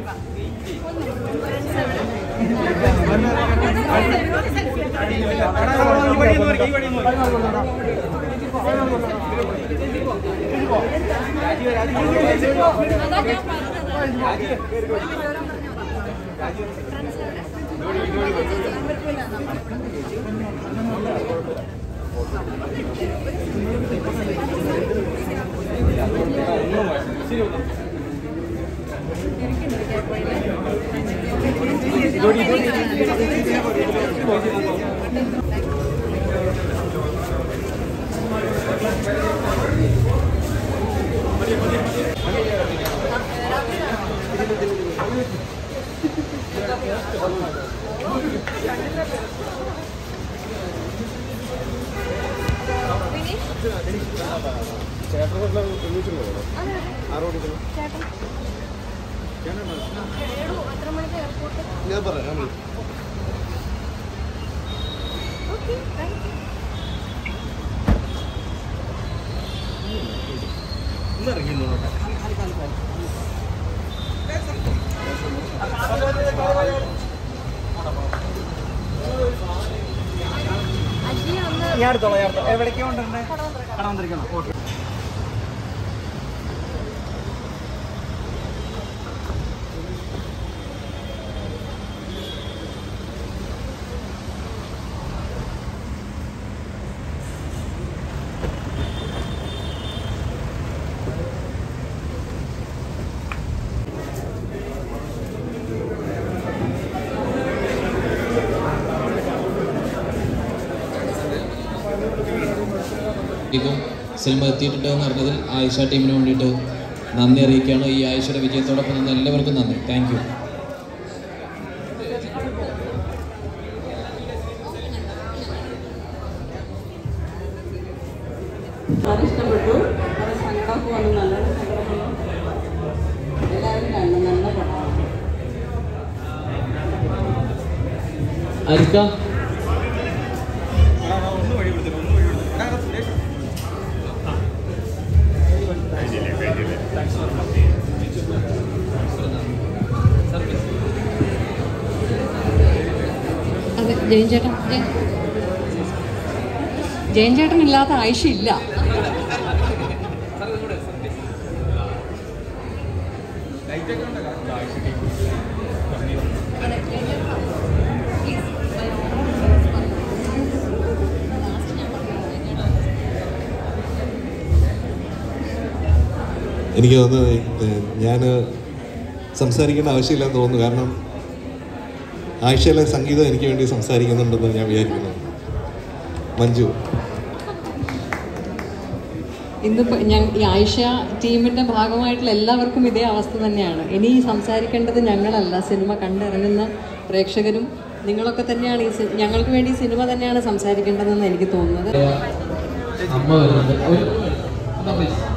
ഞാൻ പറയാം ഞാൻ വിളിക്കാം. ഒന്ന് ഇറങ്ങി നിന്നോട്ടെ. ഞാൻ എടുത്തോളാം ഞാൻ എടുത്തോളാം എവിടേക്കാ കൊണ്ടുവരണ്ടേ കടവന്തിരിക്കണം ഓക്കെ ഇപ്പം സിനിമ എത്തിയിട്ടുണ്ട് എന്ന് അറിഞ്ഞതിൽ ആയിഷ ടീമിന് വേണ്ടിയിട്ട് നന്ദി അറിയിക്കുകയാണ് ഈ ആയിഷയുടെ വിജയത്തോടൊപ്പം നിന്ന് എല്ലാവർക്കും നന്ദി താങ്ക് യു വളരെ ഇഷ്ടപ്പെട്ടു വളരെ സങ്കടമൊക്കെ വന്നു നല്ലൊരു സങ്കടം വന്നു എല്ലാവരും കണ്ടു നല്ല പടമാണ് അരിക്ക ഒന്ന് വഴി കൊടുത്തില്ല ഒന്ന് വഴി കൊടുത്തില്ല എടാ, സുരേഷ് അതെ ജയൻ ചേട്ടൻ ജയൻ- ജയൻ ചേട്ടൻ ഇല്ലാത്ത ആയിഷ ഇല്ല എനിക്ക് തോന്നുന്നു ഞാൻ സംസാരിക്കേണ്ട ആവശ്യമില്ലെന്ന് തോന്നുന്നു കാരണം ആഴ്ചയിലെ സംഗീതം എനിക്ക് വേണ്ടി സംസാരിക്കുന്നുണ്ടെന്ന് ഞാൻ വിചാരിക്കുന്നു മഞ്ജു ഇന്നിപ്പോൾ ഞാൻ ഈ ആയിഷ ടീമിൻ്റെ ഭാഗമായിട്ടുള്ള എല്ലാവർക്കും ഇതേ അവസ്ഥ തന്നെയാണ് ഇനി സംസാരിക്കേണ്ടത് ഞങ്ങളല്ല സിനിമ കണ്ടിറങ്ങുന്ന പ്രേക്ഷകരും നിങ്ങളൊക്കെ തന്നെയാണ് ഈ സി- ഞങ്ങൾക്ക് വേണ്ടി സിനിമ തന്നെയാണ് സംസാരിക്കേണ്ടതെന്ന് എനിക്ക് തോന്നുന്നത് അമ്മ വരുന്നുണ്ട് അവർ- അതാ please.